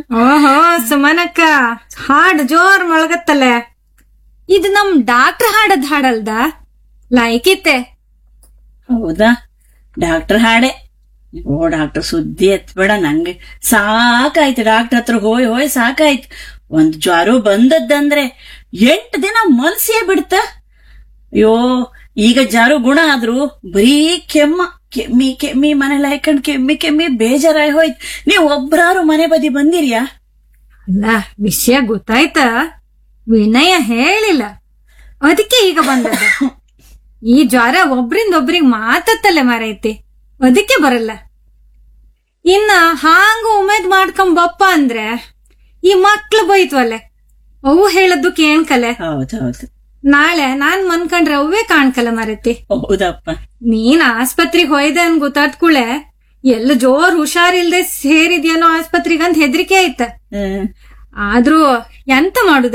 ಓಹೋ ಸುಮನಕ್ಕ ಹಾಡ್ ಜೋರ್ ಮೊಳಗತ್ತಲೆ ಇದು ನಮ್ ಡಾಕ್ಟರ್ ಹಾಡದ್ ಹಾಡಲ್ದ ಲೈಕಿತ್ತೆ ಹೌದಾ ಡಾಕ್ಟರ್ ಹಾಡೆ ಓ ಡಾಕ್ಟರ್ ಸುದ್ದಿ ಎತ್ಬೇಡ ನಂಗೆ ಸಾಕಾಯ್ತು ಡಾಕ್ಟರ್ ಹತ್ರ ಹೋಯ್ ಹೋಯ್ ಸಾಕಾಯ್ತು ಒಂದ್ ಜ್ವರ ಬಂದದ್ದಂದ್ರೆ ಎಂಟು ದಿನ ಮಲ್ಸಿಯೇ ಬಿಡ್ತ ಅಯ್ಯೋ ಈಗ ಜ್ವರ ಗುಣ ಆದ್ರು ಬರೀ ಕೆಮ್ಮ ಕೆಮ್ಮಿ ಕೆಮ್ಮಿ ಮನೇಲಿ ಹಾಕೊಂಡ್ ಕೆಮ್ಮಿ ಕೆಮ್ಮಿ ಬೇಜಾರಾಗಿ ಹೋಯ್ತು ನೀವ್ ಒಬ್ರಾರು ಮನೆ ಬದಿ ಬಂದಿರ್ಯಾ ಅಲ್ಲ ವಿಷಯ ಗೊತ್ತಾಯ್ತ ವಿನಯ ಹೇಳಿಲ್ಲ ಅದಕ್ಕೆ ಈಗ ಬಂದದ ಈ ಜ್ವರ ಒಬ್ರಿಂದ ಒಬ್ರಿಗೆ ಮಾತತ್ತಲೆ ಮಾರೈತಿ ಅದಕ್ಕೆ ಬರಲ್ಲ ಇನ್ನ ಹಾಂಗ ಉಮೇದ್ ಮಾಡ್ಕೊಂಡ್ ಬಪ್ಪ ಅಂದ್ರೆ ಈ ಮಕ್ಳು ಬೈತ್ವಲ್ಲೆ ಅವು ಹೇಳದ್ದು ಕೇಣ್ಕಲೆ ಹೌದೌದು ನಾಳೆ ನಾನ್ ಮನ್ಕಂಡ್ರೆ ಅವೇ ಕಾಣ್ಕಲ್ಲ ಮರೈತಿ ಹೌದಪ್ಪ ನೀನ್ ಆಸ್ಪತ್ರೆಗೆ ಹೋಯ್ದೆ ಅನ್ ಗೊತ್ತಾದ್ ಕೂಳೆ ಎಲ್ಲ ಜೋರ್ ಹುಷಾರಿಲ್ದೆ ಸೇರಿದ್ಯೇನೋ ಆಸ್ಪತ್ರೆಗಂತ ಹೆದರಿಕೆ ಆಯ್ತ ಹ್ಮ್ ಆದ್ರೂ ಎಂತ ಮಾಡುದು